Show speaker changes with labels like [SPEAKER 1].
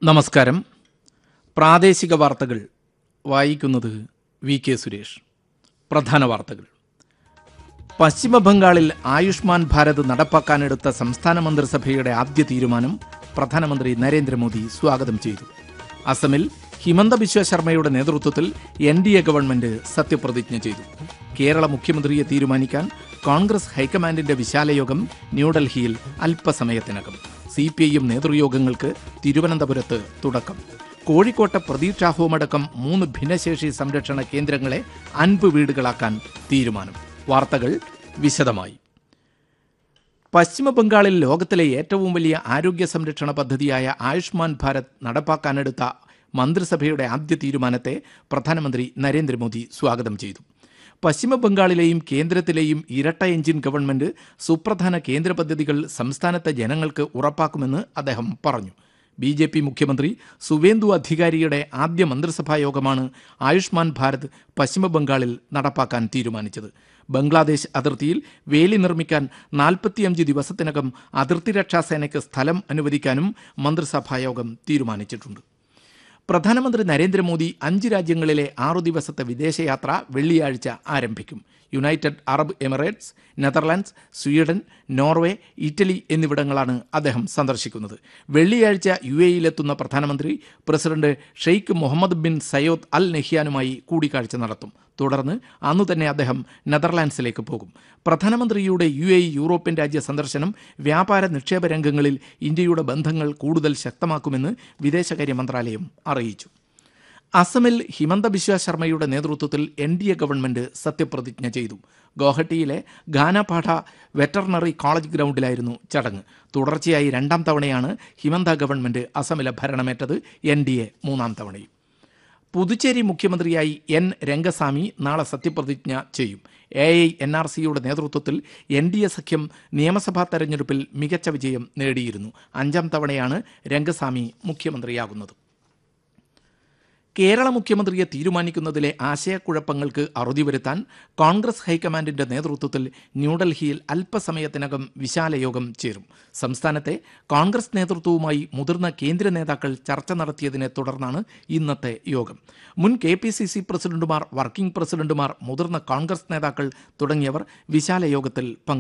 [SPEAKER 1] നമസ്കാരം പ്രാദേശിക വാർത്തകൾ വായിക്കുന്നത് വി കെ സുരേഷ് പ്രധാന വാർത്തകൾ പശ്ചിമ ബംഗാളിൽ ആയുഷ്മാൻ ഭാരത് നടപ്പാക്കാനെടുത്ത സംസ്ഥാന മന്ത്രിസഭയുടെ ആദ്യ തീരുമാനം പ്രധാനമന്ത്രി നരേന്ദ്രമോദി സ്വാഗതം ചെയ്തു അസമിൽ ഹിമന്ത ബിശ്വ ശർമ്മയുടെ നേതൃത്വത്തിൽ എൻ ഡി എ ഗവൺമെന്റ് സത്യപ്രതിജ്ഞ ചെയ്തു കേരള മുഖ്യമന്ത്രിയെ തീരുമാനിക്കാൻ കോൺഗ്രസ് ഹൈക്കമാൻഡിന്റെ വിശാലയോഗം ന്യൂഡൽഹിയിൽ അല്പസമയത്തിനകം സി പി ഐ എം നേതൃയോഗങ്ങൾക്ക് തിരുവനന്തപുരത്ത് തുടക്കം കോഴിക്കോട്ടെ പ്രതീക്ഷാ ഹോമടക്കം മൂന്ന് ഭിന്നശേഷി സംരക്ഷണ കേന്ദ്രങ്ങളെ അൻപ് വീടുകളാക്കാൻ തീരുമാനം വാർത്തകൾ വിശദമായി പശ്ചിമ ബംഗാളിൽ ലോകത്തിലെ ഏറ്റവും വലിയ ആരോഗ്യ സംരക്ഷണ പദ്ധതിയായ ആയുഷ്മാൻ ഭാരത് നടപ്പാക്കാനെടുത്ത മന്ത്രിസഭയുടെ ആദ്യ തീരുമാനത്തെ പ്രധാനമന്ത്രി നരേന്ദ്രമോദി സ്വാഗതം ചെയ്തു പശ്ചിമ ബംഗാളിലെയും കേന്ദ്രത്തിലെയും ഇരട്ട എഞ്ചിൻ ഗവൺമെന്റ് സുപ്രധാന കേന്ദ്ര പദ്ധതികൾ സംസ്ഥാനത്തെ ജനങ്ങൾക്ക് ഉറപ്പാക്കുമെന്ന് അദ്ദേഹം പറഞ്ഞു ബി ജെ പി മുഖ്യമന്ത്രി സുവേന്ദു അധികാരിയുടെ ആദ്യ മന്ത്രിസഭാ യോഗമാണ് ആയുഷ്മാൻ ഭാരത് പശ്ചിമ ബംഗാളിൽ നടപ്പാക്കാൻ തീരുമാനിച്ചത് ബംഗ്ലാദേശ് അതിർത്തിയിൽ വേലി നിർമ്മിക്കാൻ നാൽപ്പത്തിയഞ്ച് ദിവസത്തിനകം അതിർത്തി രക്ഷാസേനയ്ക്ക് സ്ഥലം അനുവദിക്കാനും മന്ത്രിസഭായോഗം തീരുമാനിച്ചിട്ടുണ്ട് പ്രധാനമന്ത്രി നരേന്ദ്രമോദി അഞ്ച് രാജ്യങ്ങളിലെ ആറു ദിവസത്തെ വിദേശയാത്ര വെള്ളിയാഴ്ച ആരംഭിക്കും United Arab Emirates Netherlands Sweden Norway Italy എന്നിവിടങ്ങളാണ് അദ്ദേഹം സന്ദർശിക്കുന്നത് വെള്ളിയാഴ്ച യു എയിലെത്തുന്ന പ്രധാനമന്ത്രി president Sheikh Mohammed bin Zayed Al നെഹ്യാനുമായി കൂടിക്കാഴ്ച നടത്തും തുടർന്ന് അന്നു തന്നെ അദ്ദേഹം നെതർലാൻഡ്സിലേക്ക് പോകും പ്രധാനമന്ത്രിയുടെ യു എ യൂറോപ്യൻ രാജ്യ സന്ദർശനം വ്യാപാര നിക്ഷേപ രംഗങ്ങളിൽ ഇന്ത്യയുടെ ബന്ധങ്ങൾ കൂടുതൽ ശക്തമാക്കുമെന്ന് വിദേശകാര്യ മന്ത്രാലയം അറിയിച്ചു അസമിൽ ഹിമന്ത ബിശ്വ ശർമ്മയുടെ നേതൃത്വത്തിൽ എൻ ഡി എ ഗവൺമെന്റ് സത്യപ്രതിജ്ഞ ചെയ്തു ഗോഹട്ടിയിലെ ഗാനാപാഠ വെറ്ററിനറി കോളേജ് ഗ്രൗണ്ടിലായിരുന്നു ചടങ്ങ് തുടർച്ചയായി രണ്ടാം തവണയാണ് ഹിമന്ത ഗവൺമെന്റ് അസമിലെ ഭരണമേറ്റത് എൻ ഡി എ മൂന്നാം തവണയും പുതുച്ചേരി മുഖ്യമന്ത്രിയായി എൻ രംഗസ്വാമി നാളെ സത്യപ്രതിജ്ഞ ചെയ്യും എ ഐ എൻ ആർ സിയുടെ നേതൃത്വത്തിൽ എൻ ഡി എ സഖ്യം നിയമസഭാ തെരഞ്ഞെടുപ്പിൽ മികച്ച വിജയം നേടിയിരുന്നു അഞ്ചാം തവണയാണ് രംഗസ്വാമി മുഖ്യമന്ത്രിയാകുന്നത് കേരള മുഖ്യമന്ത്രിയെ തീരുമാനിക്കുന്നതിലെ ആശയക്കുഴപ്പങ്ങൾക്ക് അറുതി വരുത്താൻ കോൺഗ്രസ് ഹൈക്കമാൻഡിന്റെ നേതൃത്വത്തിൽ ന്യൂഡൽഹിയിൽ അല്പസമയത്തിനകം വിശാല യോഗം ചേരും സംസ്ഥാനത്തെ കോൺഗ്രസ് നേതൃത്വവുമായി മുതിർന്ന കേന്ദ്ര നേതാക്കൾ ചർച്ച നടത്തിയതിനെ തുടർന്നാണ് ഇന്നത്തെ യോഗം മുൻ കെ പി സി സി പ്രസിഡന്റുമാർ വർക്കിംഗ് പ്രസിഡന്റുമാർ മുതിർന്ന കോൺഗ്രസ് നേതാക്കൾ തുടങ്ങിയവർ വിശാല യോഗത്തിൽ പങ്കെടുക്കും